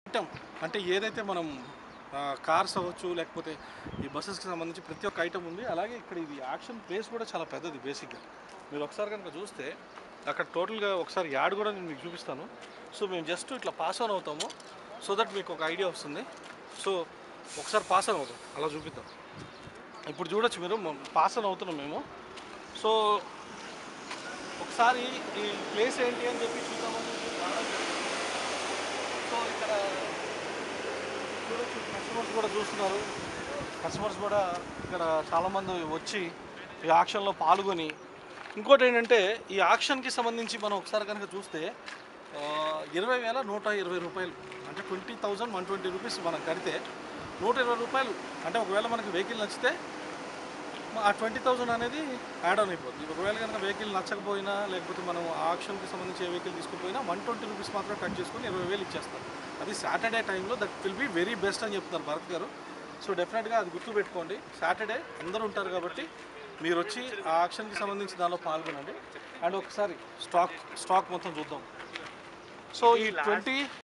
Item అంటే ఏదైతే మనం కార్స్ అవ్వచ్చు లేకపోతే ఈ బస్సెస్కి సంబంధించి ప్రతి ఒక్క ఐటమ్ ఉంది అలాగే ఇక్కడ ఇది యాక్షన్ ప్లేస్ కూడా చాలా పెద్దది బేసిక్గా మీరు ఒకసారి కనుక చూస్తే అక్కడ టోటల్గా ఒకసారి యాడ్ కూడా నేను మీకు చూపిస్తాను సో మేము జస్ట్ ఇట్లా పాస్ ఆన్ అవుతాము సో దట్ మీకు ఒక ఐడియా వస్తుంది సో ఒకసారి పాస్ ఆన్ అవుతాం అలా చూపిద్దాం ఇప్పుడు చూడొచ్చు మీరు పాస్ ఆన్ అవుతున్నాం మేము సో ఒకసారి ఈ ప్లేస్ ఏంటి అని చెప్పి చూద్దామని రావడం జరిగింది. సో ఇక్కడ చూడొచ్చు కస్టమర్స్ కూడా చూస్తున్నారు కస్టమర్స్ కూడా ఇక్కడ చాలామంది వచ్చి ఈ ఆక్షన్లో పాల్గొని ఇంకోటి ఏంటంటే ఈ ఆక్షన్కి సంబంధించి మనం ఒకసారి కనుక చూస్తే ఆ, ఇరవై వేల నూట ఇరవై రూపాయలు అంటే twenty thousand one twenty rupees మనం కడితే నూట ఇరవై రూపాయలు అంటే ఒకవేళ మనకి వెహికల్ నచ్చితే ఆ ట్వంటీ థౌజండ్ అనేది యాడ్ ఆన్ అయిపోతుంది ఒకవేళ కనుక వెహికల్ నచ్చకపోయినా లేకపోతే మనం ఆక్షన్కి సంబంధించి ఏ వెహికల్ తీసుకుపోయినా వన్ ట్వంటీ రూపీస్ మాత్రం కట్ చేసుకొని ఇరవై వేలు ఇచ్చేస్తారు అది సాటర్డే టైంలో that will be very best అని చెప్తున్నారు భరత్ గారు సో డెఫినెట్గా అది గుర్తుపెట్టుకోండి సాటర్డే అందరూ ఉంటారు కాబట్టి మీరు వచ్చి ఆ ఆక్షన్కి సంబంధించి దానిలో పాల్గొనండి అండ్ ఒకసారి స్టాక్ స్టాక్ మొత్తం చూద్దాం సో ఈ ట్వంటీ